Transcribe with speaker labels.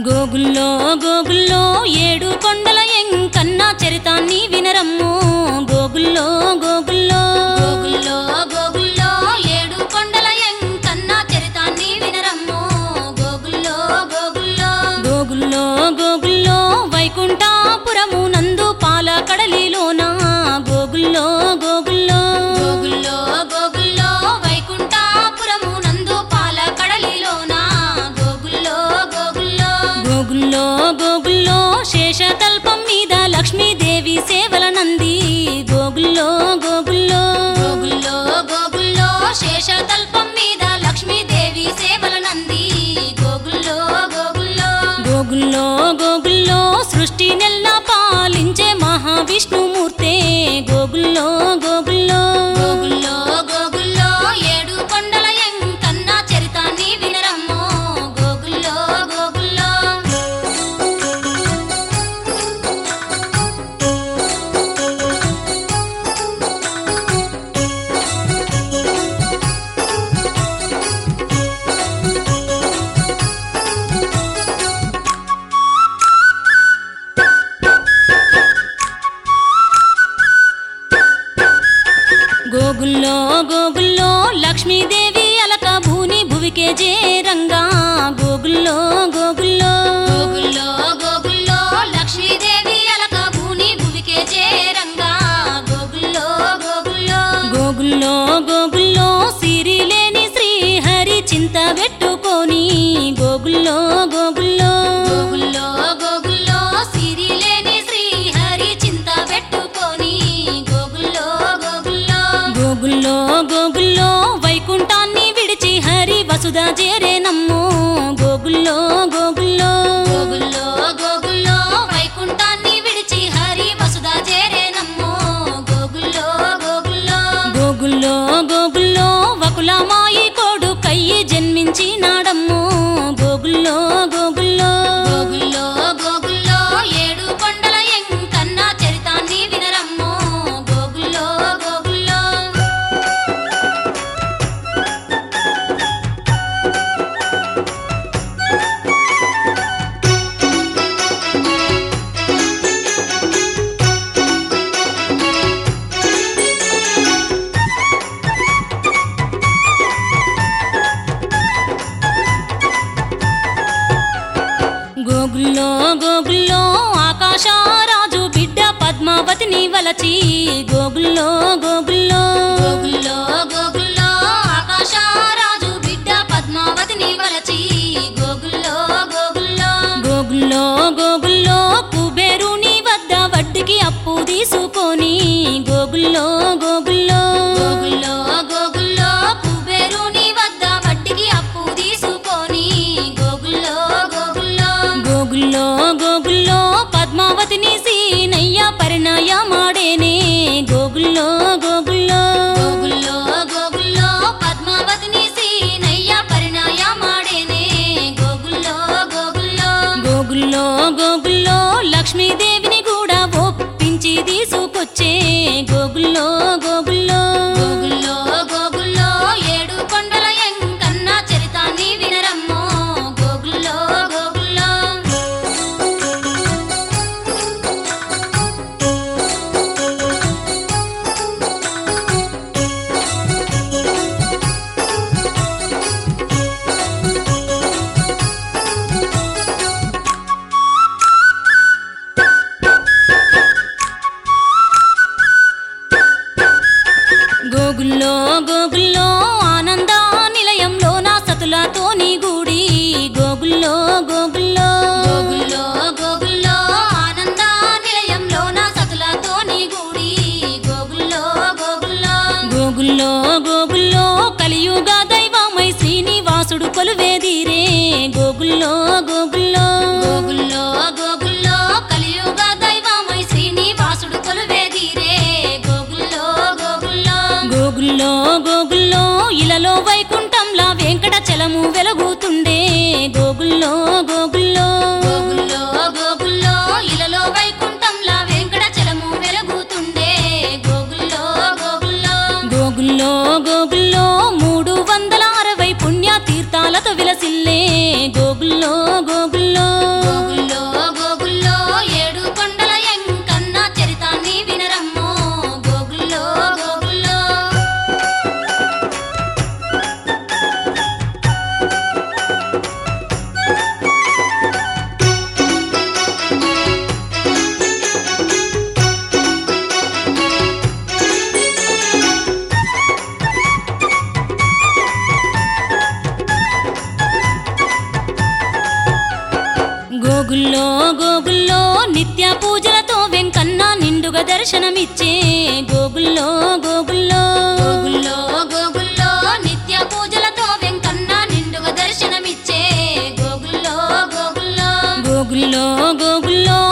Speaker 1: గోగుల్లో గోగుల్లో ఏడు కొండల ఎంకన్న చరితాన్ని వినరమ్ము గోగుల్లో గోగుల్లో గోగుల్లో గోగుల్లో ఏడు కొండల ఎంకన్న చరితాన్ని వినరమ్ము గోగుల్లో గోగుల్లో గోగుల్లో గోగుల్లో వైకుంఠాపురము నందు పాల కడలిలోన గోగుల్లో గోగుల్లో గోగుల్లో గోగుల్లో వైకుంఠాపురము నందు పాల కడలిలోన గోగుల్లో గోగుల్లో గోగుల్లో గోగుల్లో శేషతల్పం మీద లక్ష్మీదేవి సేవల నంది గోగుల్లో గోగుల్లో గోగుల్లో గోగుల్లో శేషతల్పం మీద లక్ష్మీదేవి సేవల నంది గోగుల్లో గోగుల్లో గోగుల్లో గోగుల్లో సృష్టి నెల్ల పాలించే మహావిష్ణుమూర్తే గోగుల్లో గోగుల్లో గోగుల్లో గోగుల్లో ఏడు కొండల ఎంకన్న చరితాన్ని వినరమ్మో గోగుల్లో గోగుల్లో గోగుల్లో గోగుల్లో లక్ష్మీదేవి అలక భూని భువికే జేరంగా గోగుల్లో గోగుల్లో గోగుల్లో గోగుల్లో లక్ష్మీదేవి అలక భూని భువికే జేరంగా గోగుల్లో గోగుల్లో గోగుల్లో గోగుల్లో సిరి లేని శ్రీహరి చింత పెట్టుకొని గోగుల్లో గోగుల్లో గోగుల్లో గోగుల్లో సిరి లేని శ్రీహరి చింత పెట్టుకొని గోగుల్లో గోగుల్లో గోగుల్లో గోగుల్లో వైకుంఠాన్ని విడిచి హరి వసుధ చేరేనమ్మో గోగుల్లో గోగుల్లో గోగుల్లో గోగుల్లో వైకుంఠాన్ని విడిచి హరి వసుధ చేరేనమ్మో గోగుల్లో గోగుల్లో గోగుల్లో గోగుల్లో వకులమాయి కోడు కయ్యి జన్మించినాడమ్మో గోగుల్లో గోగుల్లో గోగుల్లో గోగుల్లో ఏడు కొండల ఎంకన్న చరితాన్ని వినరమ్మో గోగుల్లో గోగుల్లో గోగుల్లో గోగుల్లో ఆకాశరాజు బిడ్డ పద్మావతిని వలచి గోగుల్లో గోగుల్లో గోగుల్లో గోగుల్లో ఆకాశరాజు బిడ్డ పద్మావతిని వలచి గోగుల్లో గోగుల్లో గోగుల్లో గోగుల్లో కుబేరుని వద్ద వడ్డీకి అప్పు తీసుకొని గోగుల్లో గోగుల్లో గోగుల్లో గోగుల్లో కుబేరుని వద్ద వడ్డీకి అప్పు తీసుకొని గోగుల్లో గోగుల్లో గోగుల్లో గోగుల్లో పద్మావతిని సీనయ్య పరిణయ మాడేనే గోగుల్లో గోగుల్లో గోగుల్లో గోగుల్లో పద్మావతిని సీనయ్య పరిణయ మాడేనే గోగుల్లో గోగుల్లో గోగుల్లో గోగుల్లో లక్ష్మీదేవిని కూడా ఒప్పించి తీసుకొచ్చే గోగుల్లో గోగుల్లో గోగుల్లో గోగుల్లో ఏడు కొండల ఎంకన్న చరితాన్ని వినరమ్మో గోగుల్లో గోగుల్లో గోగుల్లో గోగుల్లో నిత్య పూజలతో వెంకన్న నిండుగా దర్శనమిచ్చే గోగుల్లో గోగుల్లో గోగుల్లో గోగుల్లో నిత్య పూజలతో వెంకన్న నిండుగా దర్శనమిచ్చే గోగుల్లో గోగుల్లో గోగుల్లో గోగుల్లో